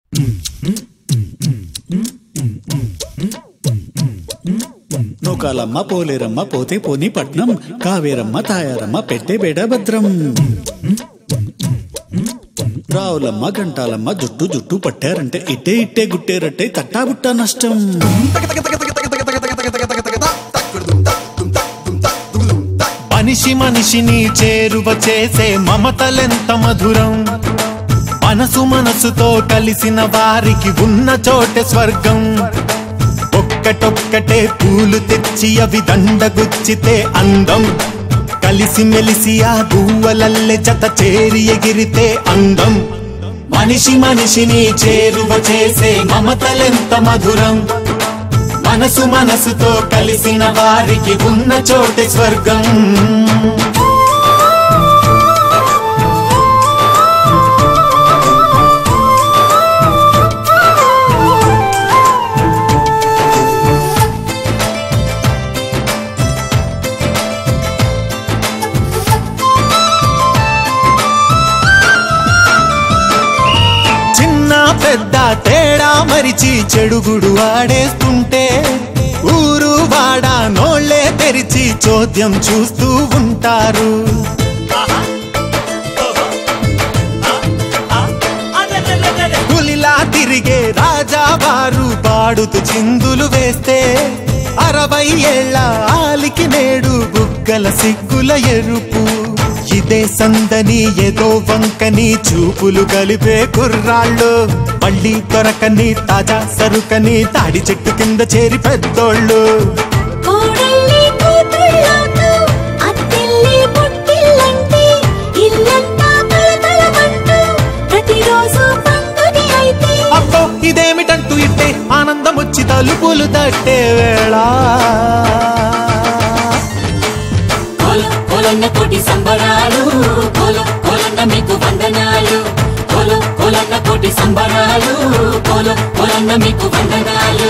నూకాలమ్మ పోలేరమ్మ పోతే పోని పట్నం కావేరమ్మ తాయారమ్మ పెట్టే బేడ భద్రం రావులమ్మ గంటాలమ్మ జుట్టు జుట్టు పట్టారంటే ఇట్టే ఇట్టే గుట్టేరట్టే తట్టా బుట్టా నష్టం మనిషి మనిషిని చేరువ చేసే మమతలెంత మధురం మనసు మనసుతో కలిసిన వారికి ఉన్న చోటే స్వర్గం ఒక్కటొక్కటే పూలు తెచ్చి అవి దండగుచ్చితే అందం కలిసి మెలిసి ఆ గువ్వలల్లె జత చేరి ఎగిరితే అందం మనిషి మనిషిని చేరువ చేసే మమతలెంత మధురం మనసు మనసుతో కలిసిన వారికి ఉన్న చోటే స్వర్గం చిన్న పెద్ద తేడా మరిచి చెడుగుడు ఆడేస్తుంటే ఊరు వాడ నోళ్ళే తెరిచి చోద్యం చూస్తూ ఉంటారు పులిలా తిరిగే రాజావారు పాడుతూ చిందులు వేస్తే అరవై ఏళ్ళ ఆలికి నేడు బుగ్గల సిగ్గుల ఎరుపు ఇదే సందని ఏదో వంకని చూపులు కలిపే కుర్రాళ్ళు మళ్ళీ దొరకని తాజా సరుకని తాడి చెట్టు కింద చేరి పెద్దోళ్ళు కోడల్లి కూతుళ్ళాకు అత్తిల్లి పుట్టిల్లంటే ఇల్లంతా కలకలమంటూ ప్రతిరోజు పండుగ అయితే అబ్బో ఇదేమిటంటూ ఇట్టే ఆనందం వచ్చి తలుపులు తట్టే వేళ కోల కోలన్న కోటి సంబరాలు కోల కోలన్న మీకు వందనాలు కోల కోలన్న కోటి సంబరాలు కోల కోలన్న మీకు వందనాలు